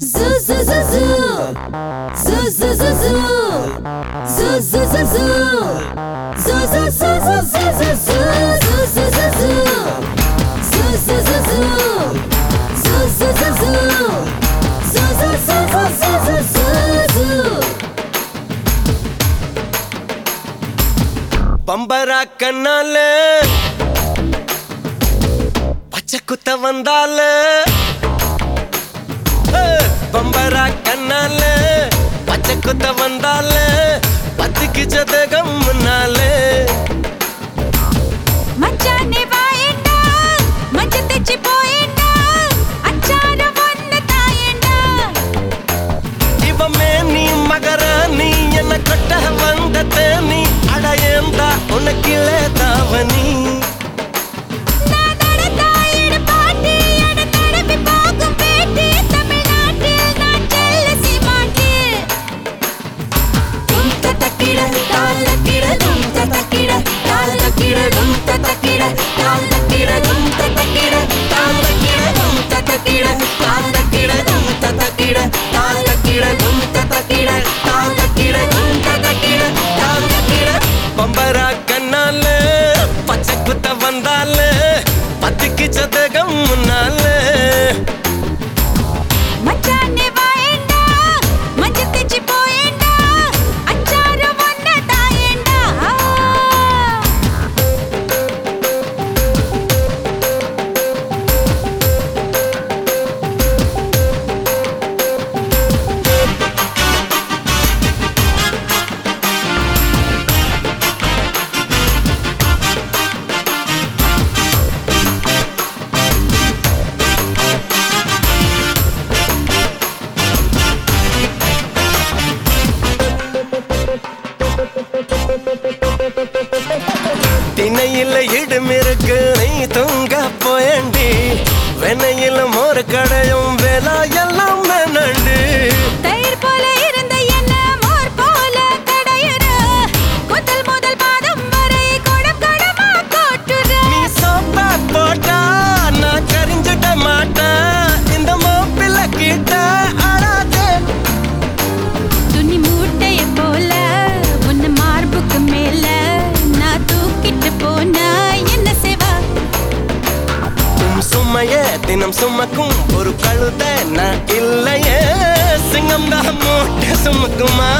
Zoo zoo zoo zoo. Zoo zoo zoo zoo. Zoo zoo zoo zoo. Zoo zoo zoo zoo zoo zoo zoo. Zoo zoo zoo zoo. Zoo zoo zoo zoo. Zoo zoo zoo zoo. Zoo zoo zoo zoo zoo zoo zoo. பம்பரா கண்ணால பச்சை குத்த வந்தால ஏ, பம்பரா கண்ணால பச்சை குத்த வந்தால பத்துக்கு ஜதகம் முன்னாலே மச்சானே வாயேண்டா மஞ்ச தெச்சி போயேண்டா அச்சார ஒன்னு தாயேண்டா இவமே நீ மகராணி என்ன கொட்ட வந்த தேனி அடையேந்தா உனக்கிலே தாவணி நான் நடந்தாயிட பாட்டி என தடவி போகும் பேட்டி தமிழ்நாட்டில் நான் செல்ல சீமாட்டி டும் தத்தக்கிட தால் தக்கிட டும் தத்தக்கிட தால் தக்கிட டும் தத்தக்கிட தால் தக்கிட டும் தத்தக்கிட தால் தக்கிட டும் தத்தக்கிட தால் தக்கிட டும் தத்தக்கிட தால் தக்கிட டும் தத்தக்கிட தால் தக்கிட டும் தத்தக்கிட தால் தக்கிட பம்பரா கண்ணால பச்சை குத்த வந்தால பத்துக்கு ஜதகம் முன்னாலே மச்சானே வாயேண்டா மஞ்ச தெச்சி போயேண்டா அச்சார ஒன்ன தாயேண்டா திணையில இடுமிருக்கு நீ தூங்க போயண்டி வெண்ணையில மோர் கடையும் வேலா எல்லாம் வேணண்டு தயிர் போல இருந்த என்ன மோர் போல கடையுற முதல் முதல் பாதம் வரை கொடம் கொடமா கோட்டுற நீ சோப்பா போட்டா நான் கரிஞ்சிட மாட்டேன் இந்த மோப்பில கிட்ட அழாதே துணி மூட்டைய போல உன்ன மார்புக்கு மேல நான் தூக்கிட்டு போனா என்ன செய்வா உம் சுமையே தினம் சுமக்கும் ஒரு கழுத நான் இல்லையே சிங்கம் தான் மூட்டை சுமக்குமா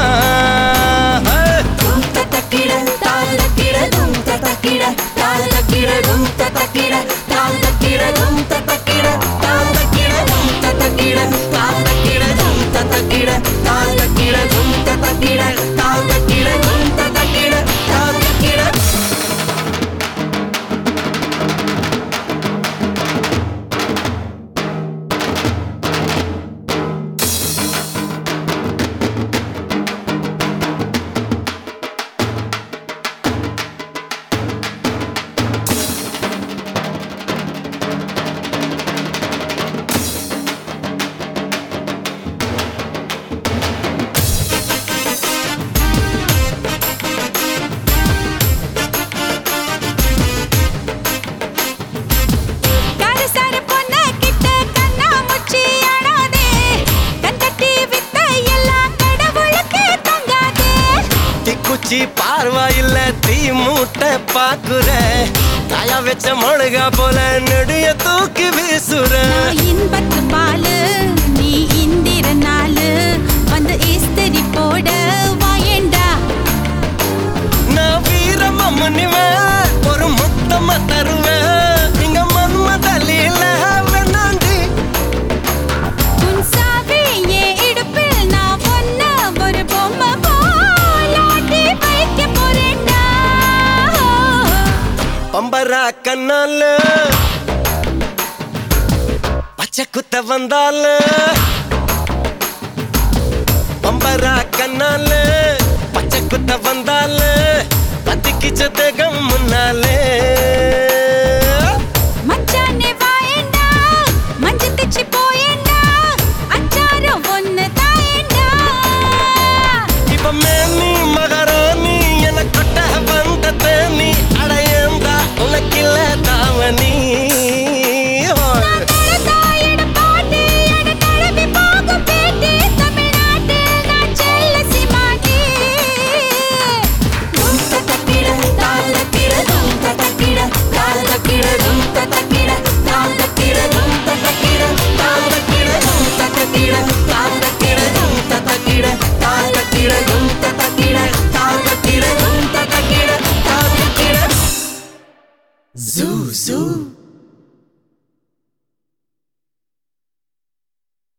டும் தத்தக்கிட தால் தக்கிட டும் தத்தக்கிட தால் தக்கிட டும் தத்தக்கிட தால் தக்கிட டும் தத்தக்கிட தால் தக்கிட டும் தத்தக்கிட தால் தக்கிட டும் தத்தக்கிட தால் தக்கிட டும் தத்தக்கிட தால் தக்கிட டும் தத்தக்கிட தால் தக்கிட காரசார பொண்ண கிட்ட கண்ணா முச்சி ஆடாதே கண் கட்டி வித்த எல்லாம் கடவுளுக்கு தங்காதே தீக்குச்சி பார்வாயில்ல தீ மூட்டை பாக்குற தாயா வச்ச மொழுகா போல நெடிய தூக்கி வீசுற நான் இன்பத்து பாலு நீ இந்திர நாளு வந்து இஸ்திரி போட வாயேண்டா நான் வீரமா முனிவேன் ஒரு முத்தமா தருவேன் இங்க மன்மதலில வேணாண்டி உன் சாவி என் இடுப்பில் நான் ஒன்ன ஒரு பொம்மை போலாட்டி வைக்க போறேன்டா பம்பரா கண்ணால பச்சை குத்த வந்தால பம்பரா கண்ணால பச்சை குத்த வந்தால பத்திக்கு சதகம் முன்னாலே மச்சானே வாயேண்டா மஞ்ச தெச்சி போயேண்டா அச்சாரம் ஒன்னு தாயேண்டா இப்ப மேனி மகராணி என கொட்ட வந்த தேனி அடையந்தா உனக்கில்ல தாவணி நான் தலதாயிட பாட்டி என தடவி போகும் பேட்டி zoo zoo